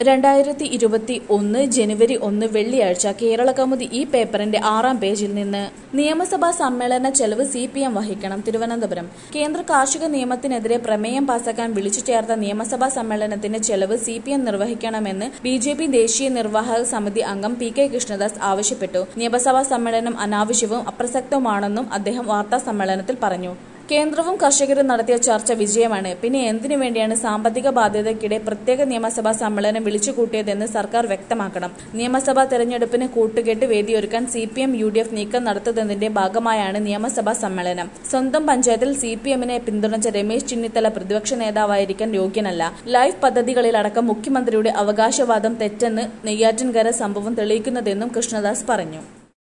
രണ്ടായിരത്തി ഇരുപത്തി ഒന്ന് ജനുവരി ഒന്ന് വെള്ളിയാഴ്ച കേരള കൗമുദി ഈ പേപ്പറിന്റെ ആറാം പേജിൽ നിന്ന് നിയമസഭാ സമ്മേളന ചെലവ് സി പി എം വഹിക്കണം തിരുവനന്തപുരം കേന്ദ്ര കാർഷിക നിയമത്തിനെതിരെ പ്രമേയം പാസാക്കാൻ വിളിച്ചു ചേർത്ത നിയമസഭാ സമ്മേളനത്തിന്റെ ചെലവ് സി പി എം നിർവഹിക്കണമെന്ന് ബി ജെ പി ദേശീയ നിർവാഹക സമിതി അംഗം പി കെ കൃഷ്ണദാസ് ആവശ്യപ്പെട്ടു നിയമസഭാ സമ്മേളനം അനാവശ്യവും അപ്രസക്തവുമാണെന്നും അദ്ദേഹം വാർത്താ സമ്മേളനത്തിൽ പറഞ്ഞു കേന്ദ്രവും കർഷകരും നടത്തിയ ചർച്ച വിജയമാണ് പിന്നെ എന്തിനു വേണ്ടിയാണ് സാമ്പത്തിക ബാധ്യതയ്ക്കിടെ പ്രത്യേക നിയമസഭാ സമ്മേളനം വിളിച്ചുകൂട്ടിയതെന്ന് സർക്കാർ വ്യക്തമാക്കണം നിയമസഭാ തെരഞ്ഞെടുപ്പിന് കൂട്ടുകെട്ട് വേദിയൊരുക്കാൻ C P M U D F നീക്കം നടത്തുന്നതിന്റെ ഭാഗമായാണ് നിയമസഭാ സമ്മേളനം സ്വന്തം പഞ്ചായത്തിൽ സി പി എമ്മിനെ പിന്തുണച്ച രമേശ് ചെന്നിത്തല പ്രതിപക്ഷ നേതാവായിരിക്കാൻ യോഗ്യനല്ല ലൈഫ് പദ്ധതികളിലടക്കം മുഖ്യമന്ത്രിയുടെ അവകാശവാദം തെറ്റെന്ന് നെയ്യാറ്റിൻകര സംഭവം തെളിയിക്കുന്നതെന്നും കൃഷ്ണദാസ് പറഞ്ഞു